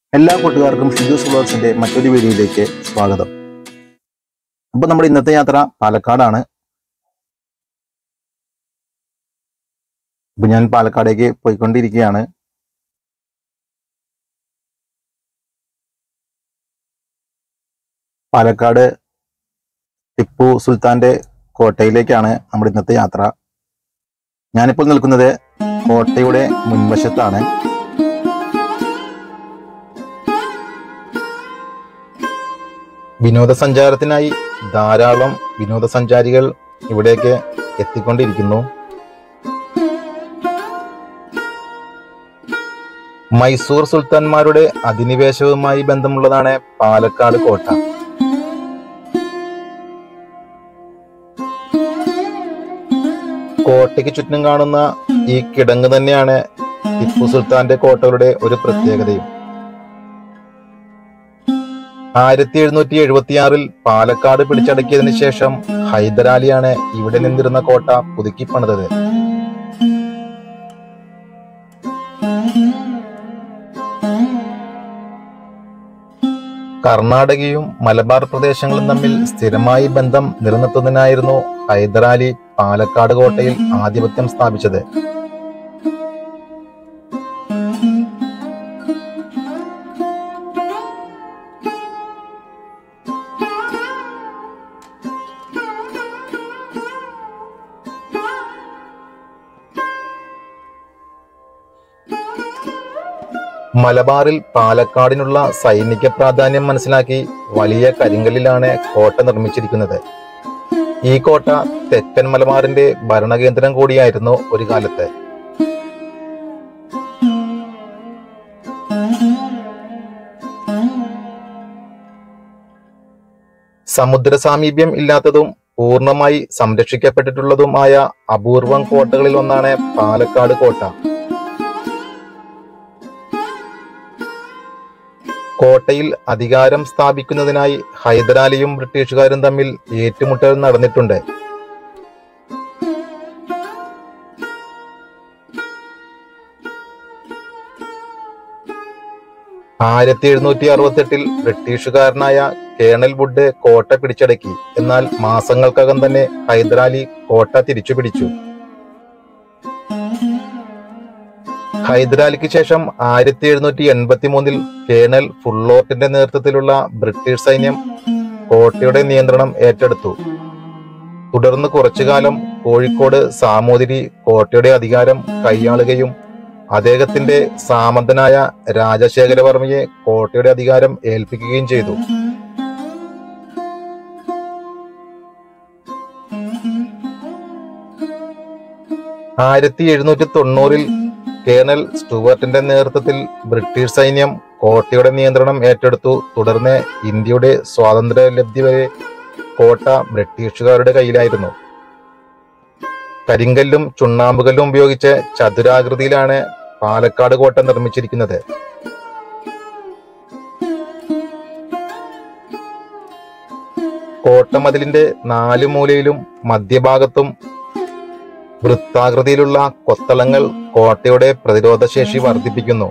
എല്ലാ കൂട്ടുകാർക്കും ഷിജൂസ് വ്ളോഗ്സിന്റെ മറ്റൊരു വീഡിയോയിലേക്ക് സ്വാഗതം അപ്പൊ നമ്മുടെ ഇന്നത്തെ യാത്ര പാലക്കാടാണ് അപ്പൊ ഞാൻ പാലക്കാടേക്ക് പോയിക്കൊണ്ടിരിക്കുകയാണ് പാലക്കാട് ടിപ്പു സുൽത്താന്റെ കോട്ടയിലേക്കാണ് നമ്മുടെ ഇന്നത്തെ യാത്ര ഞാനിപ്പോൾ നിൽക്കുന്നത് കോട്ടയുടെ മുൻവശത്താണ് വിനോദസഞ്ചാരത്തിനായി ധാരാളം വിനോദസഞ്ചാരികൾ ഇവിടേക്ക് എത്തിക്കൊണ്ടിരിക്കുന്നു മൈസൂർ സുൽത്താൻമാരുടെ അധിനിവേശവുമായി ബന്ധമുള്ളതാണ് പാലക്കാട് കോട്ട കോട്ടയ്ക്ക് ചുറ്റും കാണുന്ന ഈ കിടങ്ങ് തന്നെയാണ് ടിപ്പു സുൽത്താന്റെ കോട്ടകളുടെ ഒരു പ്രത്യേകതയും ആയിരത്തി എഴുന്നൂറ്റി എഴുപത്തിയാറിൽ പാലക്കാട് പിടിച്ചടക്കിയതിനു ശേഷം ഹൈദരാലിയാണ് ഇവിടെ നിന്നിരുന്ന കോട്ട പുതുക്കി പണിതത് കർണാടകയും മലബാർ പ്രദേശങ്ങളും തമ്മിൽ സ്ഥിരമായി ബന്ധം നിലനിർത്തുന്നതിനായിരുന്നു ഹൈദരാലി പാലക്കാട് കോട്ടയിൽ ആധിപത്യം സ്ഥാപിച്ചത് മലബാറിൽ പാലക്കാടിനുള്ള സൈനിക പ്രാധാന്യം മനസ്സിലാക്കി വലിയ കരിങ്കല്ലിലാണ് കോട്ട നിർമ്മിച്ചിരിക്കുന്നത് ഈ കോട്ട തെക്കൻ മലബാറിന്റെ ഭരണകേന്ദ്രം കൂടിയായിരുന്നു ഒരു കാലത്ത് സമുദ്ര സാമീപ്യം ഇല്ലാത്തതും പൂർണ്ണമായി സംരക്ഷിക്കപ്പെട്ടിട്ടുള്ളതുമായ അപൂർവം കോട്ടകളിൽ ഒന്നാണ് പാലക്കാട് കോട്ട കോട്ടയിൽ അധികാരം സ്ഥാപിക്കുന്നതിനായി ഹൈദരാലിയും ബ്രിട്ടീഷുകാരും തമ്മിൽ ഏറ്റുമുട്ടൽ നടന്നിട്ടുണ്ട് ആയിരത്തി എഴുന്നൂറ്റി അറുപത്തെട്ടിൽ ബ്രിട്ടീഷുകാരനായ കേണൽ വുഡ് കോട്ട പിടിച്ചടക്കി എന്നാൽ മാസങ്ങൾക്കകം തന്നെ ഹൈദരാലി കോട്ട തിരിച്ചു പിടിച്ചു ഹൈദരാലിക്ക് ശേഷം ആയിരത്തി എഴുന്നൂറ്റി എൺപത്തി മൂന്നിൽ കേണൽ ഫുള്ളോർട്ടിന്റെ നേതൃത്വത്തിലുള്ള ബ്രിട്ടീഷ് സൈന്യം കോട്ടയുടെ നിയന്ത്രണം ഏറ്റെടുത്തു തുടർന്ന് കുറച്ചുകാലം കോഴിക്കോട് സാമൂതിരി കോട്ടയുടെ അധികാരം കൈയാളുകയും അദ്ദേഹത്തിന്റെ സാമന്തനായ രാജശേഖരവർമ്മയെ കോട്ടയുടെ അധികാരം ഏൽപ്പിക്കുകയും ചെയ്തു ആയിരത്തി എഴുന്നൂറ്റി തൊണ്ണൂറിൽ കേണൽ സ്റ്റുവർട്ടിന്റെ നേതൃത്വത്തിൽ ബ്രിട്ടീഷ് സൈന്യം കോട്ടയുടെ നിയന്ത്രണം ഏറ്റെടുത്തു തുടർന്ന് ഇന്ത്യയുടെ സ്വാതന്ത്ര്യ ലബ്ധി വരെ കോട്ട ബ്രിട്ടീഷുകാരുടെ കയ്യിലായിരുന്നു കരിങ്കല്ലും ചുണ്ണാമ്പുകല്ലും ഉപയോഗിച്ച് ചതുരാകൃതിയിലാണ് പാലക്കാട് കോട്ട നിർമ്മിച്ചിരിക്കുന്നത് കോട്ടമതിലിന്റെ നാല് മൂലയിലും മധ്യഭാഗത്തും വൃത്താകൃതിയിലുള്ള കൊത്തളങ്ങൾ കോട്ടയുടെ പ്രതിരോധശേഷി വർദ്ധിപ്പിക്കുന്നു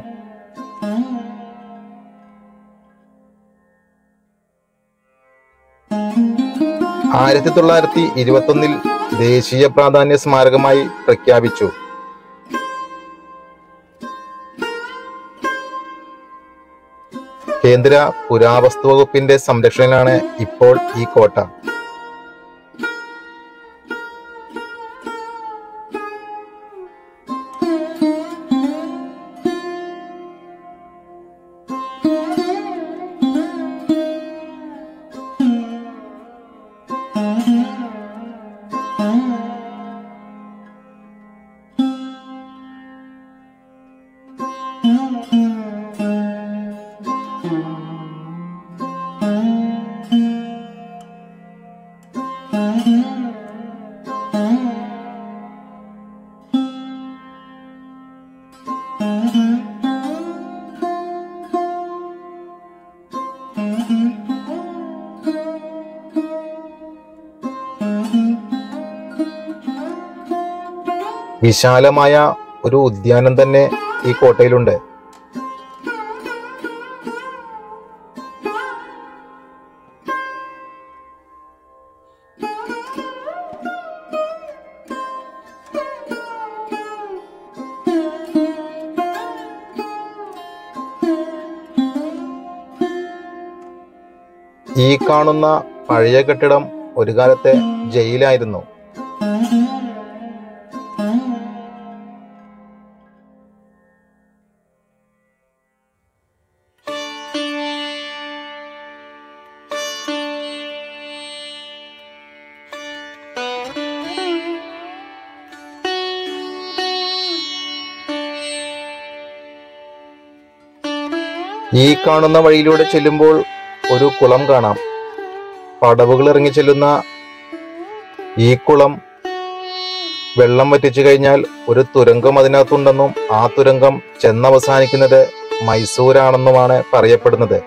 ആയിരത്തി തൊള്ളായിരത്തി ഇരുപത്തൊന്നിൽ ദേശീയ പ്രാധാന്യ സ്മാരകമായി പ്രഖ്യാപിച്ചു കേന്ദ്ര പുരാവസ്തു വകുപ്പിന്റെ സംരക്ഷണയിലാണ് ഇപ്പോൾ ഈ കോട്ട വിശാലമായ ഒരു ഉദ്യാനം തന്നെ ഈ കോട്ടയിലുണ്ട് ഈ കാണുന്ന പഴയ കെട്ടിടം ഒരു കാലത്തെ ജയിലായിരുന്നു ഈ കാണുന്ന വഴിയിലൂടെ ചെല്ലുമ്പോൾ ഒരു കുളം കാണാം പടവുകൾ ഇറങ്ങി ചെല്ലുന്ന ഈ കുളം വെള്ളം വറ്റിച്ചു കഴിഞ്ഞാൽ ഒരു തുരങ്കം അതിനകത്തുണ്ടെന്നും ആ തുരങ്കം ചെന്നവസാനിക്കുന്നത് മൈസൂരാണെന്നുമാണ് പറയപ്പെടുന്നത്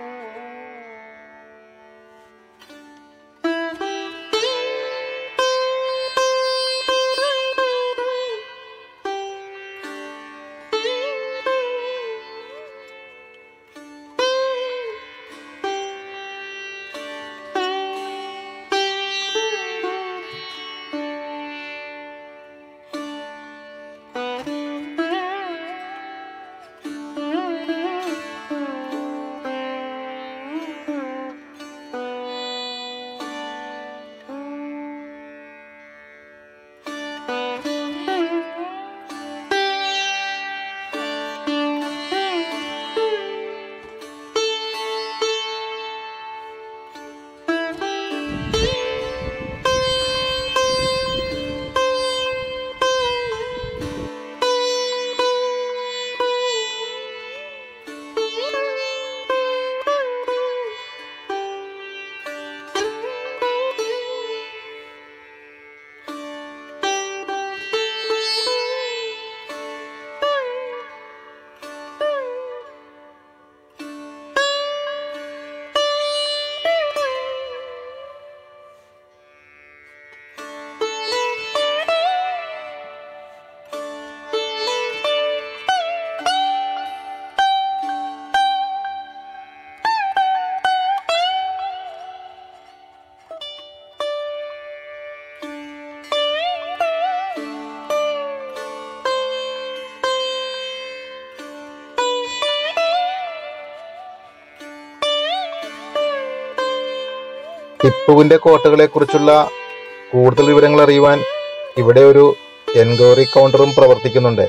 ടിപ്പുവിന്റെ കോട്ടകളെ കുറിച്ചുള്ള കൂടുതൽ വിവരങ്ങൾ അറിയുവാൻ ഇവിടെ ഒരു എൻക്വയറി കൗണ്ടറും പ്രവർത്തിക്കുന്നുണ്ട്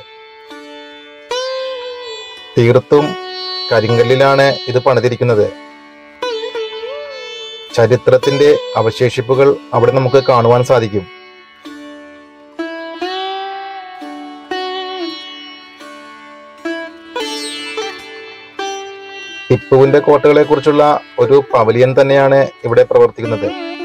തീർത്തും കരിങ്കല്ലിലാണ് ഇത് പണിതിരിക്കുന്നത് ചരിത്രത്തിന്റെ അവശേഷിപ്പുകൾ അവിടെ നമുക്ക് കാണുവാൻ സാധിക്കും ടിപ്പുവിന്റെ കോട്ടകളെ കുറിച്ചുള്ള ഒരു പവലിയൻ തന്നെയാണ് ഇവിടെ പ്രവർത്തിക്കുന്നത്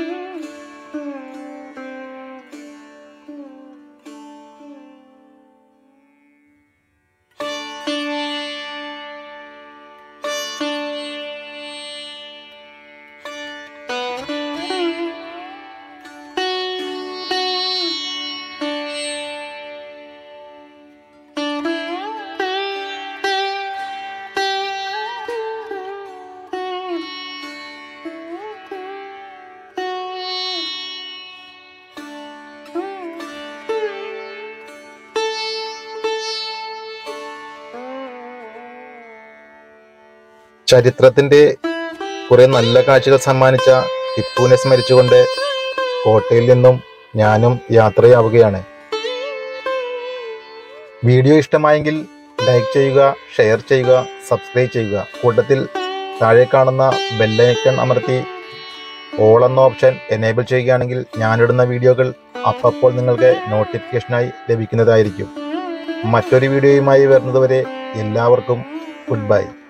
ചരിത്രത്തിന്റെ കുറെ നല്ല കാഴ്ചകൾ സമ്മാനിച്ച ടിപ്പുവിനെ സ്മരിച്ചുകൊണ്ട് കോട്ടയിൽ നിന്നും ഞാനും യാത്രയാവുകയാണ് വീഡിയോ ഇഷ്ടമായെങ്കിൽ ലൈക്ക് ചെയ്യുക ഷെയർ ചെയ്യുക സബ്സ്ക്രൈബ് ചെയ്യുക കൂട്ടത്തിൽ താഴെ കാണുന്ന ബെല്ലൈക്കൺ അമർത്തി ഓൾ എന്ന ഓപ്ഷൻ എനേബിൾ ചെയ്യുകയാണെങ്കിൽ ഞാനിടുന്ന വീഡിയോകൾ അപ്പോൾ നിങ്ങൾക്ക് നോട്ടിഫിക്കേഷനായി ലഭിക്കുന്നതായിരിക്കും മറ്റൊരു വീഡിയോയുമായി വരുന്നതുവരെ എല്ലാവർക്കും ഗുഡ് ബൈ